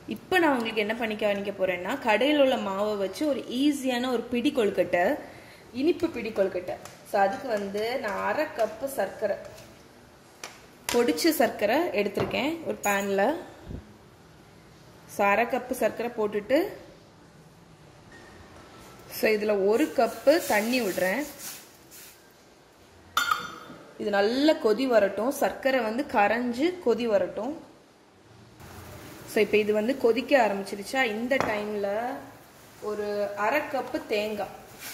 இப்போ நான் உங்களுக்கு என்ன பண்ணி காணிக்க போறேன்னா கடையில் உள்ள மாவை வச்சு ஒரு ஈஸியான ஒரு பிடி கொழுக்கட்டை இனிப்பு பிடி கொழுக்கட்டை ஸோ அதுக்கு வந்து நான் அரை கப்பு சர்க்கரை பொடிச்ச சர்க்கரை எடுத்திருக்கேன் ஒரு பேனில் ஸோ அரை கப்பு சர்க்கரை போட்டுட்டு ஸோ இதில் ஒரு கப்பு தண்ணி விடுறேன் இது நல்ல கொதி வரட்டும் சர்க்கரை வந்து கரைஞ்சு கொதி வரட்டும் ஸோ இப்போ இது வந்து கொதிக்க ஆரம்பிச்சிருச்சா இந்த டைமில் ஒரு அரை கப்பு தேங்காய்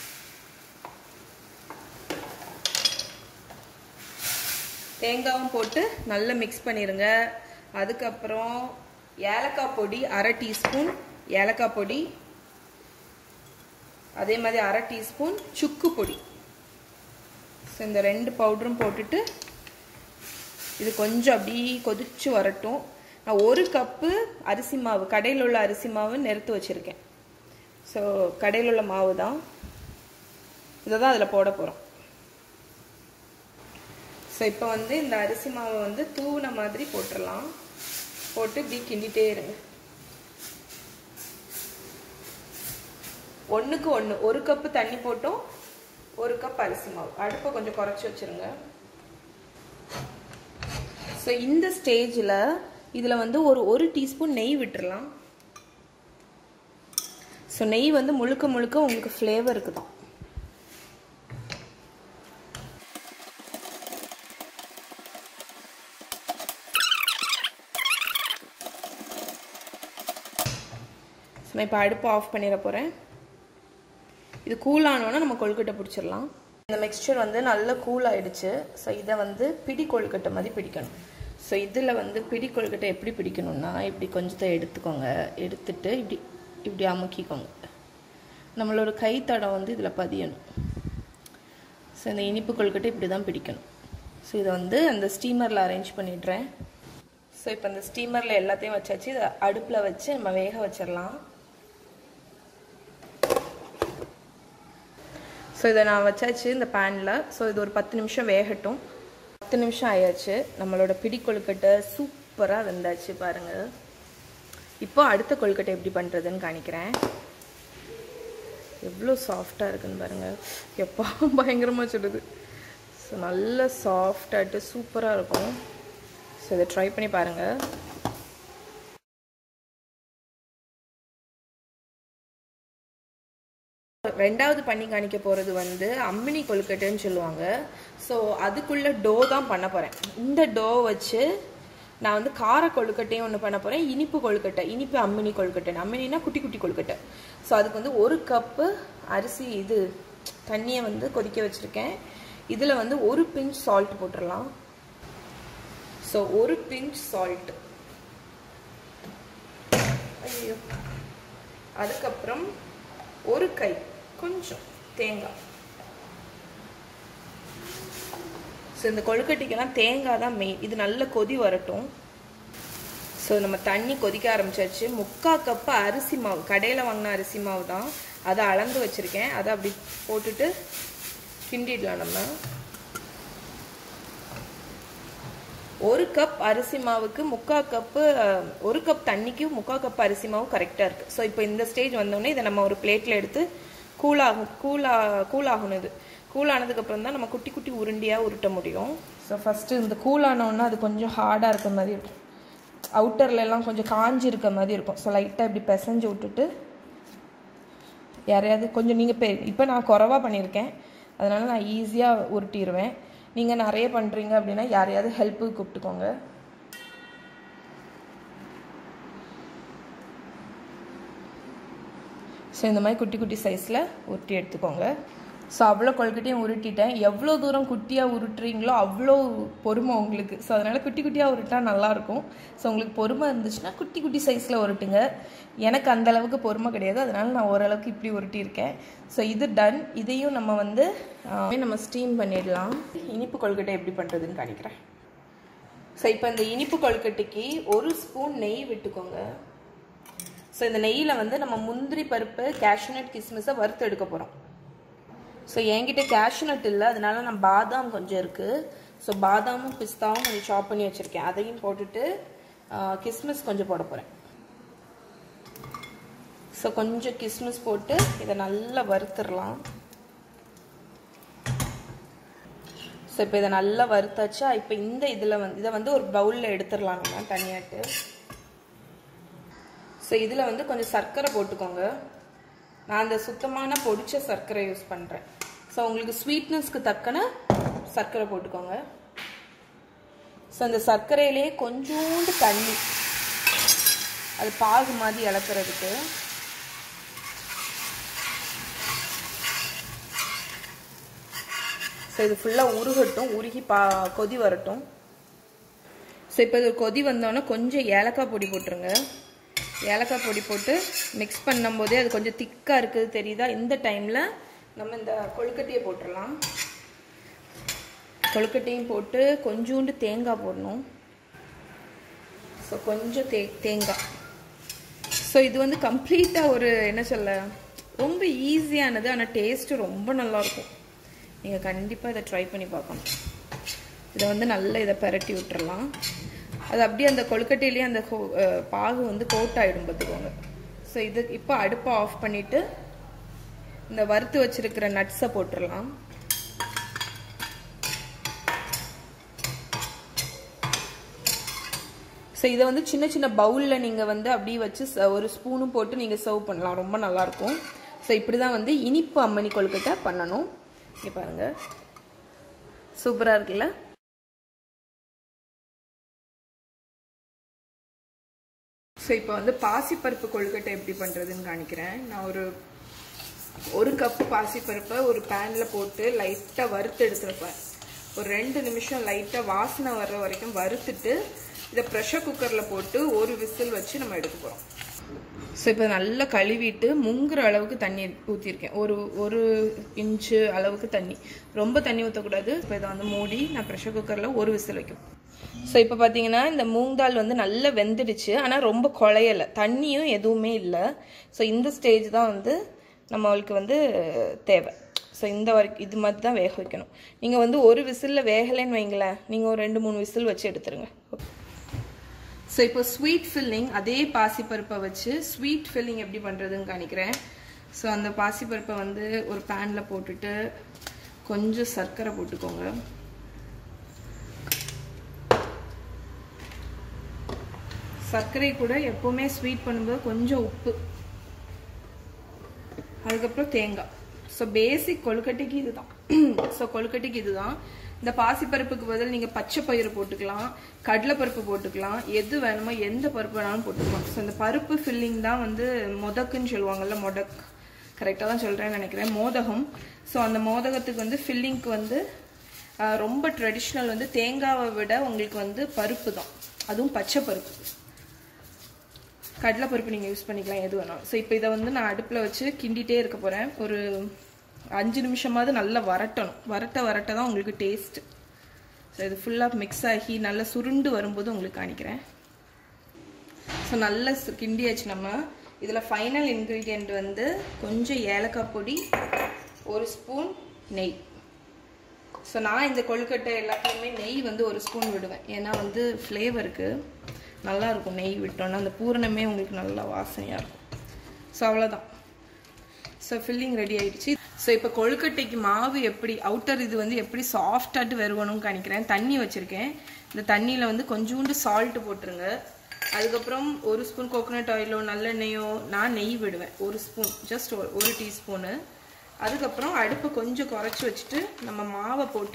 தேங்காவும் போட்டு நல்லா மிக்ஸ் பண்ணிடுங்க அதுக்கப்புறம் ஏலக்காய் பொடி அரை டீஸ்பூன் ஏலக்காய் பொடி அதே மாதிரி அரை டீஸ்பூன் சுக்கு பொடி ஸோ இந்த ரெண்டு பவுடரும் போட்டுட்டு இது கொஞ்சம் அப்படி கொதிச்சு வரட்டும் நான் ஒரு கப்பு அரிசி மாவு கடையில் உள்ள அரிசி மாவு நிறுத்து வச்சுருக்கேன் ஸோ கடையில் உள்ள மாவு தான் இதை தான் அதில் போட போகிறோம் ஸோ இப்போ வந்து இந்த அரிசி மாவை வந்து தூவின மாதிரி போட்டுடலாம் போட்டு இப்படி கிண்டிகிட்டே இருங்க ஒன்றுக்கு ஒன்று ஒரு கப்பு தண்ணி போட்டோம் ஒரு கப் அரிசி மாவு அடுப்பை கொஞ்சம் குறைச்சி வச்சுருங்க ஸோ இந்த ஸ்டேஜில் இதில் வந்து ஒரு ஒரு டீஸ்பூன் நெய் விட்டுறலாம் ஸோ நெய் வந்து முழுக்க முழுக்க உங்களுக்கு ஃப்ளேவருக்கு தான் நான் இப்போ அடுப்பு ஆஃப் பண்ணிட போகிறேன் இது கூல் ஆனோன்னா நம்ம கொழுக்கட்டை பிடிச்சிடலாம் இந்த மிக்சர் வந்து நல்லா கூல் ஆயிடுச்சு ஸோ இதை வந்து பிடி கொழுக்கட்டை மாதிரி பிடிக்கணும் ஸோ இதில் வந்து பிடி கொழுக்கட்டை எப்படி பிடிக்கணும்னா இப்படி கொஞ்சத்தை எடுத்துக்கோங்க எடுத்துட்டு இப்படி இப்படி அமுக்கிக்கோங்க நம்மளோட கைத்தடம் வந்து இதில் பதியணும் ஸோ இந்த இனிப்பு கொழுக்கட்டை இப்படி தான் பிடிக்கணும் ஸோ இதை வந்து அந்த ஸ்டீமரில் அரேஞ்ச் பண்ணிடுறேன் ஸோ இப்போ இந்த ஸ்டீமரில் எல்லாத்தையும் வச்சாச்சு இதை அடுப்பில் வச்சு நம்ம வேக வச்சிடலாம் ஸோ இதை நான் வச்சாச்சு இந்த பேனில் ஸோ இது ஒரு பத்து நிமிஷம் வேகட்டும் பத்து நிமிஷம் ஆயாச்சு நம்மளோட பிடி கொழுக்கட்டை சூப்பராக வெந்தாச்சு பாருங்கள் இப்போ அடுத்த கொழுக்கட்டை எப்படி பண்ணுறதுன்னு காணிக்கிறேன் எவ்வளோ சாஃப்டாக இருக்குன்னு பாருங்கள் எப்போ பயங்கரமாக சொல்லுது ஸோ நல்ல சாஃப்டாகிட்டு சூப்பராக இருக்கும் ஸோ இதை ட்ரை பண்ணி பாருங்கள் ரெண்டாவது பண்ணி காணிக்க போகிறது வந்து அம்மினி கொழுக்கட்டைன்னு சொல்லுவாங்க ஸோ அதுக்குள்ளே டோ தான் பண்ண போகிறேன் இந்த டோ வச்சு நான் வந்து கார கொழுக்கட்டையும் ஒன்று பண்ண போகிறேன் இனிப்பு கொழுக்கட்டை இனிப்பு அம்மினி கொழுக்கட்டை அம்மினினா குட்டி குட்டி கொழுக்கட்டை ஸோ அதுக்கு வந்து ஒரு கப்பு அரிசி இது தண்ணியை வந்து கொதிக்க வச்சுருக்கேன் இதில் வந்து ஒரு பிஞ்ச் சால்ட் போட்டுடலாம் ஸோ ஒரு பிஞ்ச் சால்ட் ஐயோ அதுக்கப்புறம் ஒரு கை கொஞ்சம் தேங்காய் ஸோ இந்த கொழுக்கட்டைக்கெல்லாம் தேங்காய் தான் மெயின் இது நல்ல கொதி வரட்டும் ஸோ நம்ம தண்ணி கொதிக்க ஆரம்பிச்சாச்சு முக்கால் கப்பு அரிசி மாவு கடையில் வாங்கின அரிசி மாவு தான் அதை அளந்து வச்சுருக்கேன் அதை அப்படி போட்டுட்டு கிண்டிடலாம் நம்ம ஒரு கப் அரிசி மாவுக்கு முக்கால் கப்பு ஒரு கப் தண்ணிக்கு முக்கால் கப் அரிசி மாவு கரெக்டாக இருக்குது ஸோ இப்போ இந்த ஸ்டேஜ் வந்தோடனே இதை நம்ம ஒரு பிளேட்டில் எடுத்து கூலாகும் கூலா கூலாகணும் இது கூலானதுக்கப்புறம் தான் நம்ம குட்டி குட்டி உருண்டியாக உருட்ட முடியும் ஸோ ஃபஸ்ட்டு இந்த கூலானோன்னா அது கொஞ்சம் ஹார்டாக இருக்க மாதிரி இருக்கும் அவுட்டர்லலாம் கொஞ்சம் காஞ்சி இருக்க மாதிரி இருக்கும் ஸோ லைட்டாக இப்படி பிசைஞ்சு விட்டுட்டு யாரையாவது கொஞ்சம் நீங்கள் பே இப்போ நான் குறவா பண்ணியிருக்கேன் அதனால் நான் ஈஸியாக உருட்டிடுவேன் நீங்கள் நிறைய பண்ணுறீங்க அப்படின்னா யாரையாவது ஹெல்ப்புக்கு கூப்பிட்டுக்கோங்க ஸோ இந்த மாதிரி குட்டி குட்டி சைஸில் உருட்டி எடுத்துக்கோங்க ஸோ அவ்வளோ கொழுக்கட்டையும் உருட்டிட்டேன் எவ்வளோ தூரம் குட்டியாக உருட்டுறீங்களோ அவ்வளோ பொறுமை உங்களுக்கு ஸோ அதனால் குட்டி குட்டியாக உருட்டா நல்லாயிருக்கும் ஸோ உங்களுக்கு பொறுமை இருந்துச்சுன்னா குட்டி குட்டி சைஸில் உருட்டுங்க எனக்கு அந்த அளவுக்கு பொறுமை கிடையாது அதனால் நான் ஓரளவுக்கு இப்படி உருட்டியிருக்கேன் ஸோ இது டன் இதையும் நம்ம வந்து நம்ம ஸ்டீம் பண்ணிடலாம் இனிப்பு கொழுக்கட்டை எப்படி பண்ணுறதுன்னு காணிக்கிறேன் ஸோ இப்போ இந்த இனிப்பு கொழுக்கட்டைக்கு ஒரு ஸ்பூன் நெய் விட்டுக்கோங்க ஸோ இந்த நெய்யில் வந்து நம்ம முந்திரி பருப்பு கேஷ்நட் கிஸ்மிஸை வறுத்து எடுக்க போகிறோம் ஸோ என்கிட்ட கேஷ்நட் இல்லை அதனால நான் பாதாம் கொஞ்சம் இருக்குது ஸோ பாதாமும் பிஸ்தாவும் கொஞ்சம் சாப் பண்ணி வச்சுருக்கேன் அதையும் போட்டுட்டு கிஸ்மிஸ் கொஞ்சம் போட போகிறேன் ஸோ கொஞ்சம் கிஸ்மிஸ் போட்டு இதை நல்லா வறுத்துடலாம் ஸோ இப்போ இதை நல்லா வறுத்தாச்சா இப்போ இந்த இதில் வந்து இதை வந்து ஒரு பவுலில் எடுத்துடலாம் நம்ம தனியாட்டு ஸோ இதில் வந்து கொஞ்சம் சர்க்கரை போட்டுக்கோங்க நான் அந்த சுத்தமான பொடிச்ச சர்க்கரை யூஸ் பண்ணுறேன் ஸோ உங்களுக்கு ஸ்வீட்னஸ்க்கு தக்கன சர்க்கரை போட்டுக்கோங்க ஸோ அந்த சர்க்கரையிலே கொஞ்சோண்டு தண்ணி அது பாகு மாதிரி இழக்கிறதுக்கு ஸோ இது ஃபுல்லாக உருகட்டும் உருகி பா கொதி வரட்டும் ஸோ இப்போ இது கொதி வந்தோடனே கொஞ்சம் ஏலக்காய் பொடி போட்டுருங்க ஏலக்காய் பொடி போட்டு மிக்ஸ் பண்ணும்போதே அது கொஞ்சம் திக்காக இருக்குது தெரியுதா இந்த டைமில் நம்ம இந்த கொழுக்கட்டையை போட்டுடலாம் கொழுக்கட்டையும் போட்டு கொஞ்சோண்டு தேங்காய் போடணும் ஸோ கொஞ்சம் தே தேங்காய் ஸோ இது வந்து கம்ப்ளீட்டாக ஒரு என்ன சொல்ல ரொம்ப ஈஸியானது ஆனால் டேஸ்ட்டு ரொம்ப நல்லாயிருக்கும் நீங்கள் கண்டிப்பாக இதை ட்ரை பண்ணி பார்க்கணும் இதை வந்து நல்லா இதை பரட்டி விட்டுறலாம் அது அப்படியே அந்த கொழுக்கட்டையிலேயே அந்த பாகு வந்து கோட் ஆகிடும் பார்த்துக்கோங்க ஸோ இது இப்போ அடுப்பை ஆஃப் பண்ணிவிட்டு இந்த வறுத்து வச்சிருக்கிற நட்ஸை போட்டுடலாம் ஸோ இதை வந்து சின்ன சின்ன பவுலில் நீங்கள் வந்து அப்படியே வச்சு ஒரு ஸ்பூனும் போட்டு நீங்கள் சர்வ் பண்ணலாம் ரொம்ப நல்லாயிருக்கும் ஸோ இப்படி தான் வந்து இனிப்பு அம்மணி கொழுக்கட்டை பண்ணணும் இங்கே பாருங்கள் சூப்பராக இருக்குல்ல ஸோ இப்போ வந்து பாசிப்பருப்பு கொழுக்கட்டை எப்படி பண்ணுறதுன்னு காணிக்கிறேன் நான் ஒரு ஒரு கப்பு பாசிப்பருப்பை ஒரு பேனில் போட்டு லைட்டாக வறுத்து எடுத்துருப்பேன் ஒரு ரெண்டு நிமிஷம் லைட்டாக வாசனை வர்ற வரைக்கும் வறுத்துட்டு இதை ப்ரெஷர் குக்கரில் போட்டு ஒரு விசில் வச்சு நம்ம எடுக்க போகிறோம் ஸோ இப்போ நல்லா கழுவிட்டு முங்குற அளவுக்கு தண்ணி ஊற்றிருக்கேன் ஒரு ஒரு இன்ச்சு அளவுக்கு தண்ணி ரொம்ப தண்ணி ஊற்றக்கூடாது இப்போ இதை வந்து மூடி நான் ப்ரெஷர் குக்கரில் ஒரு விசில் வைக்கும் ஸோ இப்போ பார்த்தீங்கன்னா இந்த மூங் தால் வந்து நல்லா வெந்துடுச்சு ஆனால் ரொம்ப குழையலை தண்ணியும் எதுவுமே இல்லை ஸோ இந்த ஸ்டேஜ் தான் வந்து நம்மளுக்கு வந்து தேவை ஸோ இந்த வரைக்கும் இது மாதிரி தான் வேக வைக்கணும் நீங்கள் வந்து ஒரு விசிலில் வேகலைன்னு வைங்களேன் நீங்கள் ஒரு ரெண்டு மூணு விசில் வச்சு எடுத்துருங்க ஸோ இப்போ ஸ்வீட் ஃபில்லிங் அதே பாசிப்பருப்பை வச்சு ஸ்வீட் ஃபில்லிங் எப்படி பண்ணுறதுன்னு காணிக்கிறேன் ஸோ அந்த பாசிப்பருப்பை வந்து ஒரு பேனில் போட்டுட்டு கொஞ்சம் சர்க்கரை போட்டுக்கோங்க சர்க்கரை கூட எப்போவுமே ஸ்வீட் பண்ணும்போது கொஞ்சம் உப்பு அதுக்கப்புறம் தேங்காய் ஸோ பேசிக் கொழுக்கட்டைக்கு இதுதான் ஸோ கொழுக்கட்டைக்கு இதுதான் இந்த பாசிப்பருப்புக்கு பதில் நீங்கள் பச்சை பயிறு போட்டுக்கலாம் கடலைப்பருப்பு போட்டுக்கலாம் எது வேணுமோ எந்த பருப்பு வேணாலும் போட்டுக்கலாம் ஸோ இந்த பருப்பு ஃபில்லிங் தான் வந்து மொதக்குன்னு சொல்லுவாங்கல்ல மொடக் கரெக்டாக தான் சொல்கிறேன்னு நினைக்கிறேன் மோதகம் ஸோ அந்த மோதகத்துக்கு வந்து ஃபில்லிங்க்கு வந்து ரொம்ப ட்ரெடிஷ்னல் வந்து தேங்காவை விட உங்களுக்கு வந்து பருப்பு தான் அதுவும் பச்சை பருப்பு கடலைப்பருப்பு நீங்கள் யூஸ் பண்ணிக்கலாம் எது வேணாலும் ஸோ இப்போ இதை வந்து நான் அடுப்பில் வச்சு கிண்டிகிட்டே இருக்க போகிறேன் ஒரு அஞ்சு நிமிஷமாவது நல்லா வரட்டணும் வரட்ட வரட்ட தான் உங்களுக்கு டேஸ்ட்டு ஸோ இது ஃபுல்லாக மிக்ஸ் ஆகி நல்லா சுருண்டு வரும்போது உங்களுக்கு காணிக்கிறேன் ஸோ நல்லா கிண்டியாச்சு நம்ம இதில் ஃபைனல் இன்க்ரீடியண்ட் வந்து கொஞ்சம் ஏலக்காய் பொடி ஒரு ஸ்பூன் நெய் ஸோ நான் இந்த கொழுக்கட்டை எல்லாத்தையுமே நெய் வந்து ஒரு ஸ்பூன் விடுவேன் ஏன்னா வந்து ஃப்ளேவருக்கு நல்லா இருக்கும் நெய் விட்டோன்னா அந்த பூரணமே உங்களுக்கு நல்லா வாசனையாக இருக்கும் ஸோ அவ்வளோதான் ஸோ ஃபில்லிங் ரெடி ஆயிடுச்சு ஸோ இப்போ கொழுக்கட்டைக்கு மாவு எப்படி அவுட்டர் இது வந்து எப்படி சாஃப்டாட்டு வருவணும்னு காணிக்கிறேன் தண்ணி வச்சுருக்கேன் இந்த தண்ணியில் வந்து கொஞ்சோண்டு சால்ட்டு போட்டுருங்க அதுக்கப்புறம் ஒரு ஸ்பூன் கோகோனட் ஆயிலோ நல்லெண்ணெயோ நான் நெய் விடுவேன் ஒரு ஸ்பூன் ஜஸ்ட் ஒரு டீஸ்பூனு அதுக்கப்புறம் அடுப்பை கொஞ்சம் குறைச்சி வச்சுட்டு நம்ம மாவை போட்டு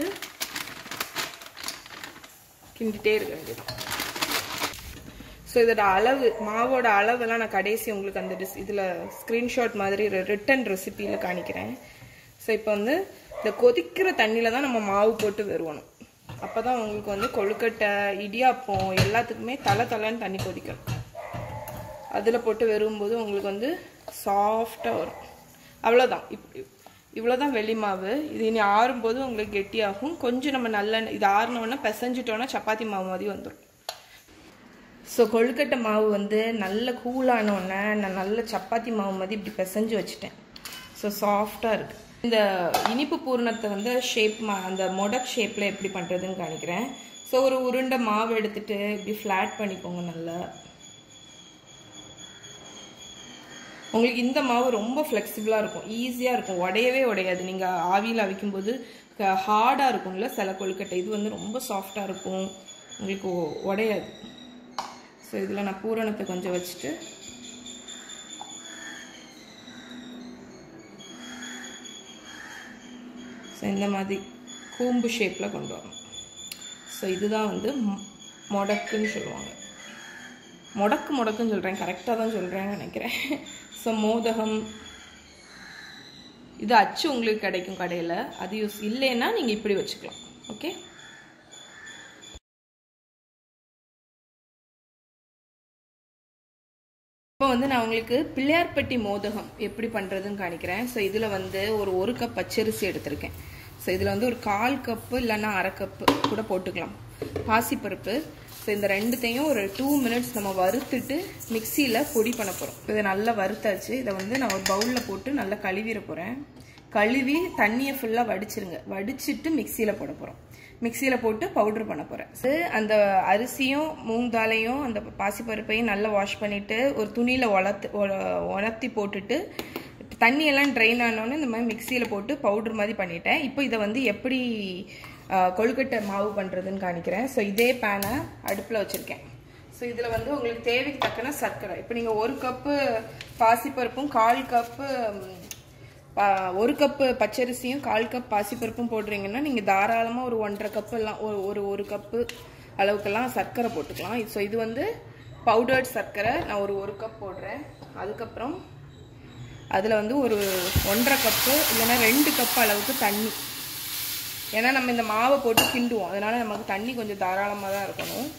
கிண்டிகிட்டே இருக்க வேண்டியது ஸோ இதோட அளவு மாவோட அளவெல்லாம் நான் கடைசி உங்களுக்கு அந்த டிஸ் இதில் ஸ்க்ரீன்ஷாட் மாதிரி ரிட்டன் ரெசிப்பியில் காணிக்கிறேன் ஸோ இப்போ வந்து இந்த கொதிக்கிற தண்ணியில் தான் நம்ம மாவு போட்டு வருவணும் அப்போ தான் உங்களுக்கு வந்து கொழுக்கட்டை இடியாப்பம் எல்லாத்துக்குமே தலை தலைன்னு தண்ணி கொதிக்கணும் அதில் போட்டு வரும்போது உங்களுக்கு வந்து சாஃப்டாக வரும் அவ்வளோதான் இப் இவ்வளோதான் வெளி மாவு இது இனி ஆறும்போது உங்களுக்கு கெட்டியாகும் கொஞ்சம் நம்ம நல்ல இது ஆறினோன்னா பிசைஞ்சிட்டோன்னா சப்பாத்தி மாவு மாதிரி வந்துடும் ஸோ கொழுக்கட்டை மாவு வந்து நல்ல கூலானோடனே நான் நல்ல சப்பாத்தி மாவு மாதிரி இப்படி பிசைஞ்சு வச்சுட்டேன் ஸோ சாஃப்டாக இருக்குது இந்த இனிப்பு பூரணத்தை வந்து ஷேப் மா அந்த மொடக் ஷேப்பில் எப்படி பண்ணுறதுன்னு காணிக்கிறேன் ஸோ ஒரு உருண்டை மாவு எடுத்துட்டு இப்படி ஃப்ளாட் பண்ணிக்கோங்க நல்லா உங்களுக்கு இந்த மாவு ரொம்ப ஃப்ளெக்சிபிளாக இருக்கும் ஈஸியாக இருக்கும் உடையவே உடையாது நீங்கள் ஆவியில் அவிக்கும்போது ஹார்டாக இருக்கும்ல சில கொழுக்கட்டை இது வந்து ரொம்ப சாஃப்டாக இருக்கும் உங்களுக்கு உ- உடையாது ஸோ இதில் நான் பூரணத்தை கொஞ்சம் வச்சுட்டு ஸோ இந்த மாதிரி கூம்பு ஷேப்பில் கொண்டு வரணும் ஸோ இதுதான் வந்து மொ- மொடக்குன்னு சொல்லுவாங்க முடக்கு முடக்குன்னு சொல்கிறேன் கரெக்டாக தான் சொல்கிறேன்னு நினைக்கிறேன் ஸோ மோதகம் இது அச்சு உங்களுக்கு கிடைக்கும் கடையில் அது யூஸ் இல்லைன்னா நீங்கள் இப்படி வச்சுக்கலாம் ஓகே இப்போ வந்து நான் உங்களுக்கு பிள்ளையார்பட்டி மோதகம் எப்படி பண்ணுறதுன்னு காணிக்கிறேன் ஸோ இதில் வந்து ஒரு ஒரு கப் பச்சரிசி எடுத்திருக்கேன் ஸோ இதில் வந்து ஒரு கால் கப்பு இல்லைன்னா அரை கப்பு கூட போட்டுக்கலாம் பாசிப்பருப்பு ஸோ இந்த ரெண்டுத்தையும் ஒரு டூ மினிட்ஸ் நம்ம வறுத்துட்டு மிக்சியில் பொடி பண்ண போகிறோம் இதை நல்லா வறுத்தாச்சு இதை வந்து நான் ஒரு பவுலில் போட்டு நல்லா கழுவிட போகிறேன் கழுவி தண்ணியை ஃபுல்லாக வடிச்சிருங்க வடிச்சிட்டு மிக்சியில் போட போகிறோம் மிக்சியில் போட்டு பவுடர் பண்ண போகிறேன் அந்த அரிசியும் மூங் தாலையும் அந்த பாசிப்பருப்பையும் நல்லா வாஷ் பண்ணிவிட்டு ஒரு துணியில் உலத்து உலர்த்தி போட்டுட்டு தண்ணியெல்லாம் ட்ரைன் ஆனோன்னு இந்த மாதிரி மிக்சியில் போட்டு பவுடர் மாதிரி பண்ணிட்டேன் இப்போ இதை வந்து எப்படி ஆ, கொழுக்கட்டை மாவு பண்ணுறதுன்னு காணிக்கிறேன் ஸோ இதே பேனை அடுப்பில் வச்சுருக்கேன் ஸோ இதில் வந்து உங்களுக்கு தேவைக்கு தக்கன சர்க்கரை இப்போ நீங்கள் ஒரு கப்பு பாசிப்பருப்பும் கால் கப்பு ம், பா- ஒரு கப்பு பச்சரிசியும் கால் கப் பாசிப்பருப்பும் போடுறீங்கன்னா நீங்கள் தாராளமாக ஒரு ஒன்றரை கப்பு எல்லாம் ஒரு ஒரு ஒரு கப்பு அளவுக்கெல்லாம் சர்க்கரை போட்டுக்கலாம் ஸோ இது வந்து பவுடர்ட் சர்க்கரை நான் ஒரு ஒரு கப் போடுறேன் அதுக்கப்புறம் அதில் வந்து ஒரு ஒன்றரை கப்பு இல்லைன்னா ரெண்டு கப் அளவுக்கு தண்ணி ஏன்னா நம்ம இந்த மாவை போட்டு கிண்டுவோம் அதனால நமக்கு தண்ணி கொஞ்சம் தாராளமாக தான் இருக்கணும்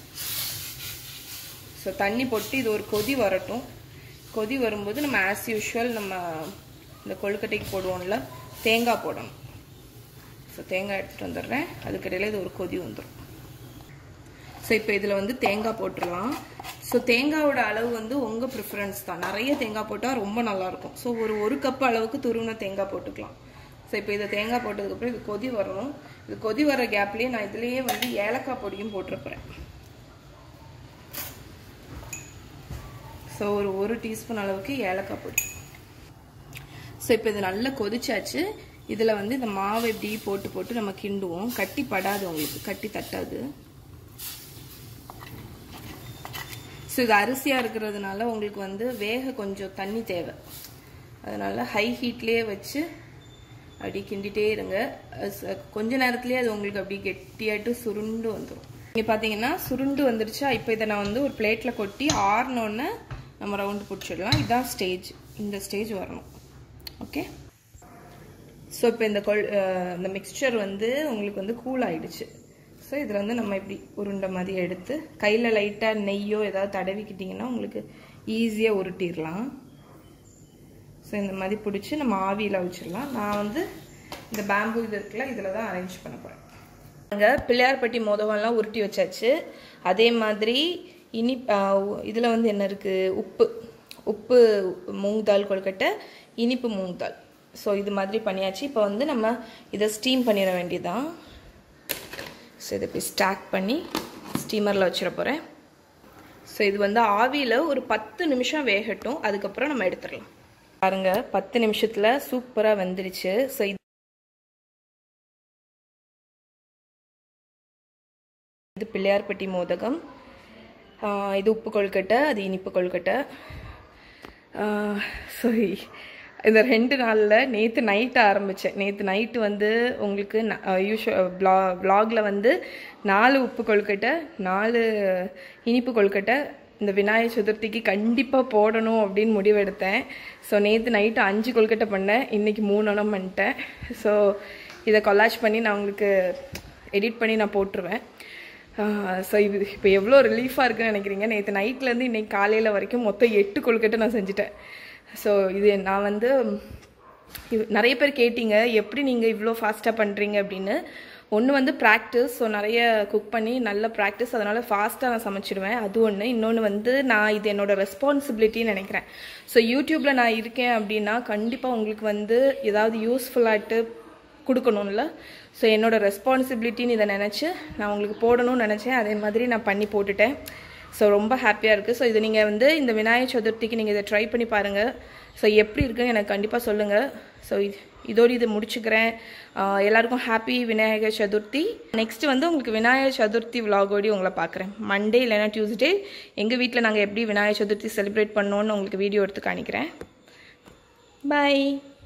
ஸோ தண்ணி போட்டு இது ஒரு கொதி வரட்டும் கொதி வரும்போது நம்ம ஆஸ் யூஷுவல் நம்ம இந்த கொழுக்கட்டைக்கு போடுவோம்ல தேங்காய் போடணும் ஸோ தேங்காய் எடுத்துகிட்டு வந்துடுறேன் அதுக்கிடையில் இது ஒரு கொதி வந்துடும் ஸோ இப்போ இதில் வந்து தேங்காய் போட்டுடலாம் ஸோ தேங்காயோட அளவு வந்து உங்கள் ப்ரிஃபரன்ஸ் தான் நிறைய தேங்காய் போட்டால் ரொம்ப நல்லாயிருக்கும் ஸோ ஒரு ஒரு கப் அளவுக்கு துருவின தேங்காய் போட்டுக்கலாம் ஸோ இப்போ இதை தேங்காய் போட்டதுக்கப்புறம் இது கொதி வரணும் இது கொதி வர கேப்லேயே நான் இதுலேயே வந்து ஏலக்காய் பொடியும் போட்டிருப்பேன் ஸோ ஒரு ஒரு டீஸ்பூன் அளவுக்கு ஏலக்காய் பொடி ஸோ இப்போ இது நல்லா கொதிச்சாச்சு இதில் வந்து இந்த மாவை இப்படி போட்டு போட்டு நம்ம கிண்டுவோம் கட்டி படாது உங்களுக்கு கட்டி தட்டாது ஸோ இது அரிசியாக இருக்கிறதுனால உங்களுக்கு வந்து வேக கொஞ்சம் தண்ணி தேவை அதனால ஹை ஹீட்லேயே வச்சு அப்படி கிண்டிகிட்டே இருங்க அது ச- கொஞ்ச நேரத்துலேயே அது உங்களுக்கு அப்படி கெட்டியாட்டு சுருண்டு வந்துடும் இங்கே பார்த்தீங்கன்னா சுருண்டு வந்துருச்சா இப்போ இதை நான் வந்து ஒரு பிளேட்டில் கொட்டி ஆறினோன்னே நம்ம ரவுண்டு பிடிச்சிடலாம் இதுதான் ஸ்டேஜ் இந்த ஸ்டேஜ் வரணும் ஓகே ஸோ இப்போ இந்த கொள் அஹ் இந்த மிக்ஸ்சர் வந்து உங்களுக்கு வந்து கூல் ஆயிடுச்சு ஸோ இதில் வந்து நம்ம இப்படி உருண்டை மாதிரி எடுத்து கையில் லைட்டாக நெய்யோ ஏதாவது தடவிக்கிட்டிங்கன்னா உங்களுக்கு ஈஸியாக உருட்டிடலாம் ஸோ இந்த மாதிரி பிடிச்சி நம்ம ஆவியில் வச்சிடலாம் நான் வந்து இந்த பேம்பு இது இருக்குல்ல இதில் தான் அரேஞ்ச் பண்ண போகிறேன் அங்கே பிள்ளையார்பட்டி மோதகம்லாம் உருட்டி வச்சாச்சு அதே மாதிரி இனி இதில் வந்து என்ன இருக்குது உப்பு உப்பு மூங் தால் கொழுக்கட்டை இனிப்பு மூங் தால் ஸோ இது மாதிரி பண்ணியாச்சு இப்போ வந்து நம்ம இதை ஸ்டீம் பண்ணிட வேண்டியதான் ஸோ இதை இப்படி ஸ்டாக் பண்ணி ஸ்டீமரில் வச்சிட போகிறேன் ஸோ இது வந்து ஆவியில் ஒரு பத்து நிமிஷம் வேகட்டும் அதுக்கப்புறம் நம்ம எடுத்துடலாம் பாருங்க பத்து நிமிஷத்தில் சூப்பராக வெந்துருச்சு ஸோ இது பிள்ளையார்பட்டி மோதகம் ஆஹ் இது உப்பு கொழுக்கட்டை அது இனிப்பு கொழுக்கட்டை ஸோ இந்த ரெண்டு நாளில் நேற்று நைட்டு ஆரம்பித்தேன் நேற்று நைட்டு வந்து உங்களுக்கு யூஷுவல் ப்ளா வ்ளாகில் வந்து நாலு உப்பு கொழுக்கட்டை நாலு இனிப்பு கொழுக்கட்டை இந்த விநாயகர் சதுர்த்திக்கு கண்டிப்பாக போடணும் அப்படின்னு முடிவெடுத்தேன் ஸோ நேற்று நைட்டு அஞ்சு கொழுக்கட்டை பண்ணேன் இன்றைக்கி மூணு அணம் பண்ணிட்டேன் ஸோ இதை கொலாஜ் பண்ணி நான் உங்களுக்கு எடிட் பண்ணி நான் போட்டுருவேன் ஸோ இது இப்போ எவ்வளோ ரிலீஃபாக இருக்குன்னு நினைக்கிறீங்க நேற்று நைட்லேருந்து இன்னைக்கு காலையில் வரைக்கும் மொத்தம் எட்டு கொழுக்கட்டை நான் செஞ்சுட்டேன் ஸோ இது நான் வந்து இவ்- நிறைய பேர் கேட்டீங்க எப்படி நீங்கள் இவ்வளோ ஃபாஸ்ட்டாக பண்ணுறீங்க அப்படின்னு ஒன்று வந்து ப்ராக்டிஸ் ஸோ நிறைய குக் பண்ணி நல்ல ப்ராக்டிஸ் அதனால் ஃபாஸ்ட்டாக நான் சமைச்சிடுவேன் அது ஒன்று இன்னொன்று வந்து நான் இது என்னோட ரெஸ்பான்சிபிலிட்டின்னு நினைக்கிறேன் ஸோ யூடியூப்பில் நான் இருக்கேன் அப்படின்னா கண்டிப்பாக உங்களுக்கு வந்து ஏதாவது யூஸ்ஃபுல்லாகிட்டு கொடுக்கணும்ல ஸோ என்னோட ரெஸ்பான்சிபிலிட்டின்னு இதை நினச்சி நான் உங்களுக்கு போடணும்னு நினச்சேன் அதே மாதிரி நான் பண்ணி போட்டுட்டேன் ஸோ ரொம்ப ஹாப்பியாக இருக்குது ஸோ இது நீங்கள் வந்து இந்த விநாயகர் சதுர்த்திக்கு நீங்கள் இதை ட்ரை பண்ணி பாருங்கள் ஸோ எப்படி இருக்குன்னு எனக்கு கண்டிப்பாக சொல்லுங்கள் ஸோ இது இதோடு இது முடிச்சுக்கிறேன் ஆஹ் எல்லாருக்கும் ஹாப்பி விநாயகர் சதுர்த்தி நெக்ஸ்ட் வந்து உங்களுக்கு விநாயகர் சதுர்த்தி விலாகோடி உங்களை பார்க்குறேன் மண்டே இல்லைன்னா டியூஸ்டே எங்கள் வீட்டில் நாங்கள் எப்படி விநாயகர் சதுர்த்தி செலிப்ரேட் பண்ணோன்னு உங்களுக்கு வீடியோ எடுத்து காணிக்கிறேன் பாய்